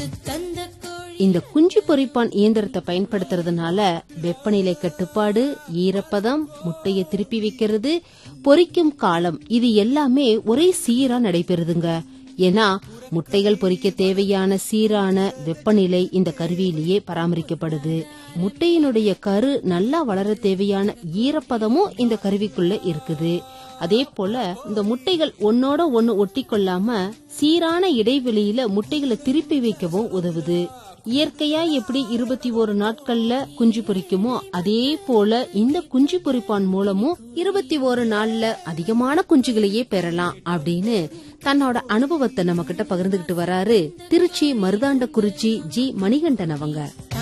வறுத்து தந்த கோழி இந்த குஞ்சு பொரிப்பான் இயந்திரத்தை பயன்படுத்துறதுனால வெப்பநிலை கட்டுப்பாடு ஈரப்பதம் முட்டையை திருப்பி வைக்கிறது பொரிக்கும் காலம் இது எல்லாமே ஒரே சீரா நடைபெறுதுங்க ஏன்னா முட்டைகள் பொரிக்க தேவையான சீரான வெப்பநிலை இந்த கருவியிலேயே பராமரிக்கப்படுது முட்டையினுடைய கரு நல்லா வளர தேவையான ஈரப்பதமும் இந்த கருவிக்குள்ள இருக்குது அதே போல இந்த முட்டைகள் ஒன்னோட ஒன்னு ஒட்டி கொள்ளாம சீரான இடைவெளியில முட்டைகளை திருப்பி வைக்கவும் உதவுது இயற்கையா எப்படி இருபத்தி ஒரு நாட்கள்ல குஞ்சு பொரிக்குமோ அதே போல இந்த குஞ்சு பொரிப்பான் மூலமும் இருபத்தி ஒரு நாள்ல அதிகமான குஞ்சுகளையே பெறலாம் அப்படின்னு தன்னோட அனுபவத்தை நம்ம கிட்ட பகிர்ந்துகிட்டு வராரு திருச்சி மருதாண்ட குறிச்சி ஜி மணிகண்டன் அவங்க